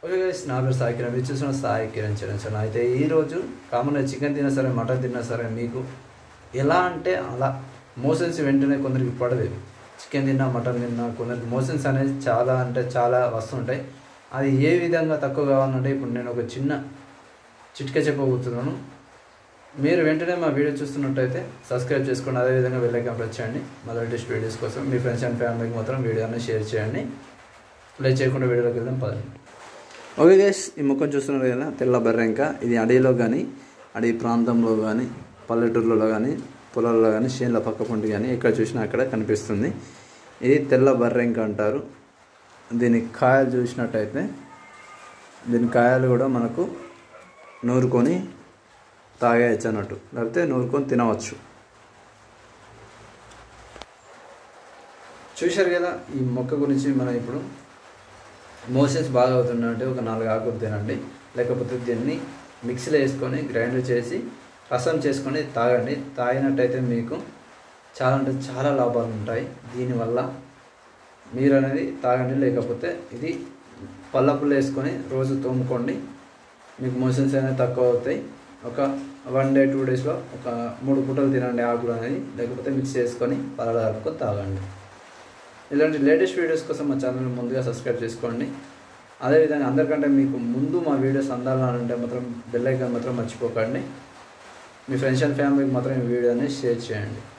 okay guys నా పేరు సాయి కిరణ్ మీరు చూసిన సాయి కిరణ్ చరణ్ చరణ్ అయితే ఈరోజు కామన్గా చికెన్ తిన్నా సరే మటన్ తిన్నా సరే మీకు ఎలా అంటే అలా మోషన్స్ వెంటనే కొందరికి పడలేదు చికెన్ తిన్నా మటన్ తిన్నా కొందరికి మోషన్స్ అనేది చాలా అంటే చాలా వస్తుంటాయి అది ఏ విధంగా తక్కువ కావాలంటే ఇప్పుడు నేను ఒక చిన్న చిట్కా చెప్పబోతున్నాను మీరు వెంటనే మా వీడియో చూస్తున్నట్టయితే సబ్స్క్రైబ్ చేసుకోండి అదేవిధంగా వెళ్ళాక ప్రెస్ చేయండి మా లేటెస్ట్ వీడియోస్ కోసం మీ ఫ్రెండ్స్ అండ్ ఫ్యామిలీకి మాత్రం వీడియోని షేర్ చేయండి లైక్ చేయకుండా వీడియోలోకి వెళ్దాం పదండి ఓకే గైస్ ఈ ముఖం చూస్తున్నారు కదా తెల్ల బర్రెంక ఇది అడవిలో కానీ అడవి ప్రాంతంలో కానీ పల్లెటూర్లలో కానీ పొలాల్లో కానీ చేనుల పక్క పొంటి కానీ ఎక్కడ చూసినా అక్కడ కనిపిస్తుంది ఇది తెల్ల బర్రెంక అంటారు దీని కాయలు చూసినట్టయితే దీని కాయలు కూడా మనకు నూరుకొని తాగేయచ్చు అన్నట్టు లేకపోతే నూరుకొని తినవచ్చు చూశారు కదా ఈ మొక్క గురించి మనం ఇప్పుడు మోషన్స్ బాగా అవుతుందంటే ఒక నాలుగు ఆకులు తినండి లేకపోతే దీన్ని మిక్సీలో వేసుకొని గ్రైండర్ చేసి రసం చేసుకొని తాగండి తాగినట్టయితే మీకు చాలా అంటే చాలా లాభాలు ఉంటాయి దీనివల్ల మీరు అనేది తాగండి లేకపోతే ఇది పల్లపులు వేసుకొని రోజు తోముకోండి మీకు మోషన్స్ అనేది తక్కువ అవుతాయి ఒక వన్ డే టూ డేస్లో ఒక మూడు పూటలు తినండి ఆకులు అనేది లేకపోతే మిక్స్ చేసుకొని పలాలు కలుపుకొని తాగండి ఇలాంటి లేటెస్ట్ వీడియోస్ కోసం మా ఛానల్ ముందుగా సబ్స్క్రైబ్ చేసుకోండి అదేవిధంగా అందరికంటే మీకు ముందు మా వీడియోస్ అందాలంటే మాత్రం బెల్ ఐకాన్ మాత్రం మర్చిపోకండి మీ ఫ్రెండ్స్ అండ్ ఫ్యామిలీకి మాత్రం ఈ వీడియోని షేర్ చేయండి